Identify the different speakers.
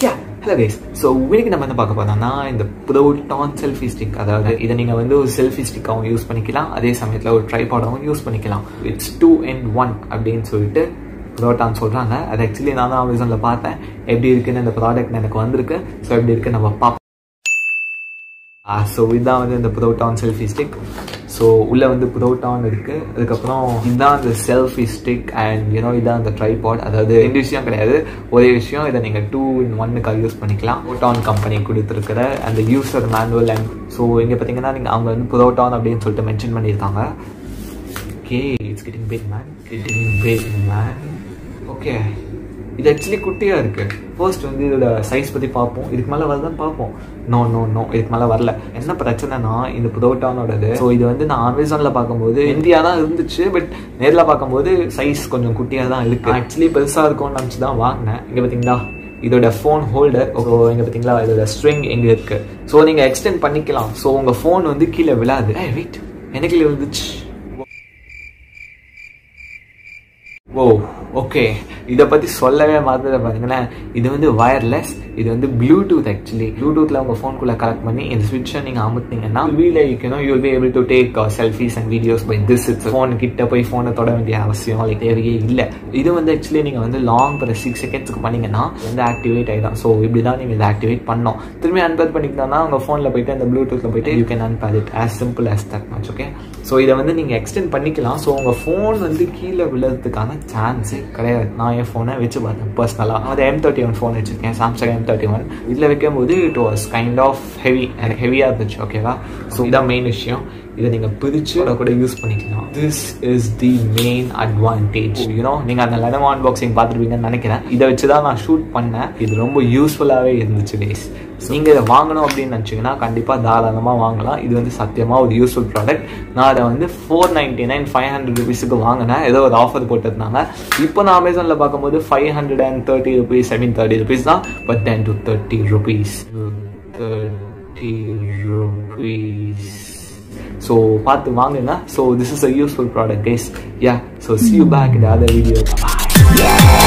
Speaker 1: யா hello guys so இன்னைக்கு நம்ம என்ன பார்க்க போறோம்னா இந்த ப்ரோட்டான் செல்ஃபி ஸ்டிக் அதாவது இதை நீங்கள் வந்து ஒரு செல்ஃபி ஸ்டிக்காகவும் யூஸ் பண்ணிக்கலாம் அதே சமயத்தில் ஒரு ட்ரைபாடாகவும் யூஸ் பண்ணிக்கலாம் இட்ஸ் டூ அண்ட் ஒன் அப்படின்னு சொல்லிட்டு ப்ரோட்டான் சொல்கிறாங்க அது ஆக்சுவலி நான் தான் அமேசானில் பார்த்தேன் எப்படி இருக்குன்னு இந்த ப்ராடக்ட் எனக்கு வந்திருக்கு ஸோ எப்படி இருக்குன்னு நம்ம பார்ப்போம் ஸோ இதுதான் வந்து இந்த ப்ரோட்டான் செல்ஃபி ஸ்டிக் ஸோ உள்ளே வந்து ப்ரோட்டான் இருக்குது அதுக்கப்புறம் இதுதான் அந்த செல்ஃபி ஸ்டிக் அண்ட் யூனோ இதான் அந்த ட்ரைபாட் அதாவது ரெண்டு விஷயம் கிடையாது ஒரே விஷயம் இதை நீங்கள் டூ இன் ஒன்னுக்காக யூஸ் பண்ணிக்கலாம் ப்ரோட்டான் கம்பெனி கொடுத்துருக்கிற அந்த யூசர் மேனுவல் அண்ட் ஸோ இங்கே பார்த்தீங்கன்னா நீங்கள் அவங்க வந்து ப்ரோட்டான் அப்படின்னு சொல்லிட்டு மென்ஷன் பண்ணியிருக்காங்க okay it's getting big man getting big man okay இது ஆக்சுவலி குட்டியாக இருக்குது ஃபர்ஸ்ட் வந்து இதோட சைஸ் பற்றி பார்ப்போம் இதுக்கு மேலே வருதான்னு பார்ப்போம் நோ நோ நோ இதுக்கு மேலே வரல என்ன பிரச்சனைனா இந்த ப்ரோட்டானோடது ஸோ இது வந்து நான் அமேசானில் பார்க்கும்போது இந்தியா தான் இருந்துச்சு பட் நேரில் பார்க்கும்போது சைஸ் கொஞ்சம் குட்டியாக தான் இருக்குது ஆக்சுவலி பெருசாக இருக்கும்னு நினச்சி தான் வாங்கினேன் இங்கே பார்த்தீங்களா இதோட ஃபோன் ஹோல்டர் இங்கே பார்த்தீங்களா இதோட ஸ்ட்ரிங் எங்கே இருக்குது ஸோ நீங்கள் எக்ஸ்டெண்ட் பண்ணிக்கலாம் ஸோ உங்கள் ஃபோன் வந்து கீழே விழாது ஏ வெயிட் எனக்கு விழுந்துச்சு ஓ ஓகே இதை பற்றி சொல்லவே மாதிரி பாருங்களேன் இது வந்து வயர்லெஸ் இது வந்து ப்ளூடூத் ஆக்சுவலி ப்ளூடூத்தில் உங்கள் ஃபோனுக்குள்ளே கனெக்ட் பண்ணி இந்த ஸ்விட்சை நீங்கள் அமுத்தினீங்கன்னா we like you know you be able to take selfies and videos by this it's phone கிட்ட போய் ஃபோனை தொட வேண்டிய அவசியம் லைக் தேவையே இல்லை இது வந்து ஆக்சுவலி நீங்கள் வந்து லாங் ஒரு சிக்ஸ் செகண்ட்ஸ்க்கு பண்ணீங்கன்னா வந்து ஆக்டிவேட் ஆகிடும் ஸோ இப்படி தான் நீங்கள் இதை ஆக்டிவேட் பண்ணோம் திரும்பி அன்பேர் பண்ணிக்கிட்டோம்னா உங்கள் ஃபோனில் போயிட்டு அந்த ப்ளூடூத்தில் போயிட்டு you can unpair it as simple as that much okay so இதை வந்து நீங்கள் எக்ஸ்டெண்ட் பண்ணிக்கலாம் ஸோ உங்கள் ஃபோன் வந்து கீழே விழுறதுக்கான சான்ஸே கிடையாது நான் என் ஃபோனை வச்சு பார்த்தேன் பர்சனலாக அது எம் தேர்ட்டி ஒன் ஃபோன் வச்சுருக்கேன் சாம்சங் எம் தேர்ட்டி ஒன் இதில் வைக்கும்போது it was kind of heavy எனக்கு ஹெவியாக இருந்துச்சு ஓகேவா ஸோ இதான் மெயின் விஷயம் இதை நீங்கள் பிரித்து கூட யூஸ் பண்ணிக்கலாம் this is the main advantage you know நீங்கள் அந்த லெனவோ அன்பாக்சிங் பார்த்துருப்பீங்கன்னு நினைக்கிறேன் இதை வச்சு தான் நான் ஷூட் பண்ணேன் இது ரொம்ப யூஸ்ஃபுல்லாகவே இருந்துச்சு கைஸ் நீங்கள் இதை வாங்கணும் அப்படின்னு நினச்சிங்கன்னா கண்டிப்பாக தாராளமாக வாங்கலாம் இது வந்து சத்தியமாக ஒரு யூஸ்ஃபுல் ப்ராடக்ட் நான் அதை வந்து four ninety nine five hundred ருபீஸுக்கு வாங்கினேன் ஏதோ ஒரு ஆஃபர் போட்டிருந்தாங்க இப்போ நான் அமேசானில் பார்க்கும்போது five hundred and thirty rupees I mean thirty rupees தான் but ten to thirty rupees thirty rupees so பார்த்து வாங்குங்க so this is a useful product guys yeah so see you back இந்த அதர் வீடியோ